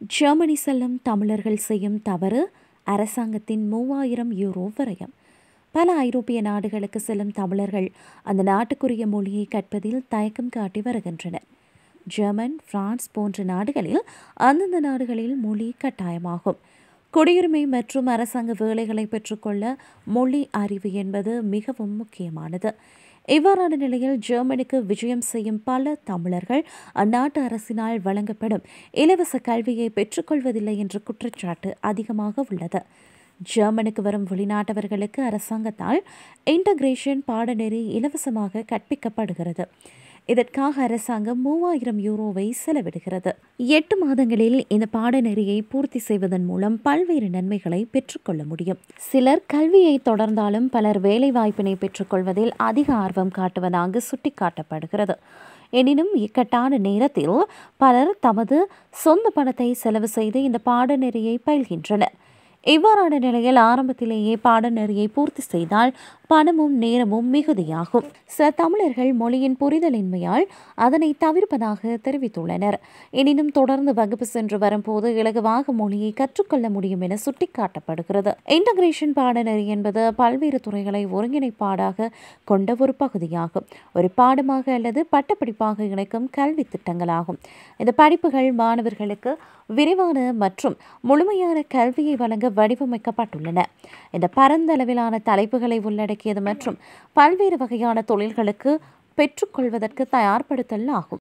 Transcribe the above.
Germany செல்லும் தமிழர்கள் செய்யும் தவறு அரசாங்கத்தின் மூவாயிரம் யூரோ விரயம் பல ஐரோப்பிய நாடுகளுக்கு செல்லும் தமிழர்கள் அந்த நாட்டுக்குரிய மொழியை கற்பதில் தயக்கம் காட்டி வருகின்றனர் ஜெர்மன் பிரான்ஸ் போன்ற நாடுகளில் அந்தந்த நாடுகளில் மொழி கட்டாயமாகும் குடியுரிமை மற்றும் அரசாங்க வேலைகளை பெற்றுக்கொள்ள மொழி அறிவு என்பது மிகவும் முக்கியமானது இவ்வாறான நிலையில் ஜெர்மனிக்கு விஜயம் செய்யும் பல தமிழர்கள் அந்நாட்டு அரசினால் வழங்கப்படும் இலவச கல்வியை பெற்றுக்கொள்வதில்லை என்ற குற்றச்சாட்டு அதிகமாக உள்ளது ஜெர்மனுக்கு வரும் வெளிநாட்டவர்களுக்கு அரசாங்கத்தால் இன்டகிரேஷன் பாடநெறி இலவசமாக கற்பிக்கப்படுகிறது இதற்காக அரசாங்கம் மூவாயிரம் யூரோவை செலவிடுகிறது எட்டு மாதங்களில் இந்த பாடநெறியை பூர்த்தி செய்வதன் மூலம் பல்வேறு நன்மைகளை பெற்றுக்கொள்ள முடியும் சிலர் கல்வியை தொடர்ந்தாலும் பலர் வேலைவாய்ப்பினை பெற்றுக்கொள்வதில் அதிக ஆர்வம் காட்டுவதாக சுட்டிக்காட்டப்படுகிறது எனினும் இக்கட்டான நேரத்தில் பலர் தமது சொந்த பணத்தை செலவு செய்து இந்த பாடநெறியை பயில்கின்றனர் இவ்வாறான நிலையில் ஆரம்பத்திலேயே பாடநெறியை பூர்த்தி செய்தால் பணமும் நேரமும் மிகுதியாகும் சில தமிழர்கள் மொழியின் புரிதலின்மையால் அதனை தவிர்ப்பதாக தெரிவித்துள்ளனர் எனினும் தொடர்ந்து வகுப்பு சென்று வரும்போது இலகுவாக மொழியை கற்றுக்கொள்ள முடியும் என சுட்டிக்காட்டப்படுகிறது இன்டகிரேஷன் பாடநெறி என்பது பல்வேறு துறைகளை ஒருங்கிணைப்பாடாக கொண்ட ஒரு பகுதியாகும் ஒரு பாடமாக அல்லது பட்டப்படிப்பாக இணைக்கும் கல்வி திட்டங்களாகும் இந்த படிப்புகள் மாணவர்களுக்கு விரிவான மற்றும் முழுமையான கல்வியை வழங்க வடிவமைக்கப்பட்டுள்ளன இந்த பரந்தளவிலான தலைப்புகளை உள்ளடக்கியது மற்றும் பல்வேறு வகையான தொழில்களுக்கு பெற்றுக்கொள்வதற்கு தயார்படுத்தல் ஆகும்